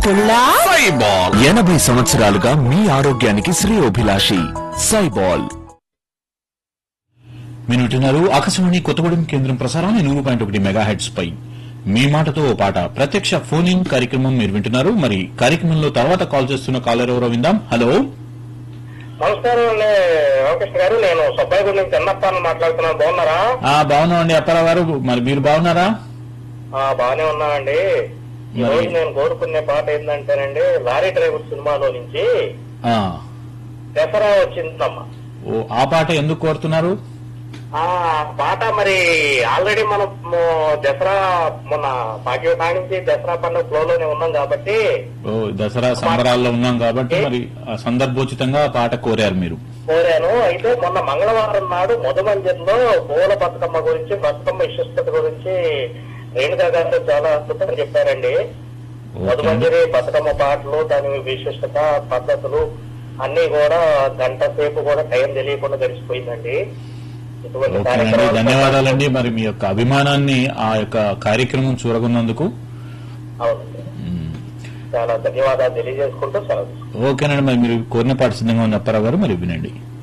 గుర్తుందా సైబాల్ ఎనభై సంవత్సరాలుగా మీ ఆరోగ్యానికి శ్రేయోభిలాషి సైబాల్ మీరు వింటున్నారు ఆకాశవాణి కొత్తగూడెం కేంద్రం ప్రసారాన్ని నూరు పాయింట్ ఒకటి మెగా హెడ్స్ పై మీ మాటతో ఓ పాట ప్రత్యక్ష ఫోన్ ఇన్ కార్యక్రమం మీరు వింటున్నారు మరి కార్యక్రమంలో తర్వాత కాల్ చేస్తున్న కాలర్ ఎవరో విందాం హలో నమస్కారం అండి రామకృష్ణ గారు నేను సుబ్బాయిగూడ నుంచి చెన్నప్పాన్ని మాట్లాడుతున్నాను బాగున్నారా ఆ బాగున్నామండి అప్పారావు గారు మరి మీరు బాగున్నారా ఆ బాగానే ఉన్నామండి ఈ మరి- రోజు నేను కోరుకునే పాట ఏంటంటేనండి లారీ డ్రైవర్ సినిమాలో నుంచి ఆ దసరా వచ్చిందమ్మా ఓ ఆ పాట ఎందుకు కోరుతున్నారు ఆ పాట మరి ఆల్రెడీ మనం మ- దసరా మొన్న పాకిస్తాన్ నుంచి దసరా పండుగ ఫ్లో లోనే ఉన్నాం కాబట్టి ఓ దసరా సంబరాల్లో ఉన్నాం కాబట్టి మరి ఆ సందర్భోచితంగా ఆ పాట కోరారు మీరు కోరాను అయితే మొన్న మంగళవారం నాడు మొదమంజర్లో పూల బతుకమ్మ గురించి బతుకమ్మ విశిష్టత గురించి రేణుకా గారు చాలా అద్భుతంగా చెప్పారండి ఓకే మధుమంజరి బతుకమ్మ పాటలు దాని విశిష్టత పద్ధతులు అన్ని కూడా గంట సేపు కూడా టైం తెలియకుండా గడిచిపోయిందండి ఇటువంటి ఓకేనండి కార్యక్రమాలు ధన్యవాదాలండి మరి మీ యొక్క అభిమానాన్ని ఆ యొక్క కార్యక్రమం చూరగొన్నందుకు అవునండి మ్, చాలా ధన్యవాదాలు తెలియజేసుకుంటూ సెలవు ఓకేనండి మరి మీరు కోరిన పాట సిద్ధంగా ఉన్న అప్పారావు గారు మరి వినండి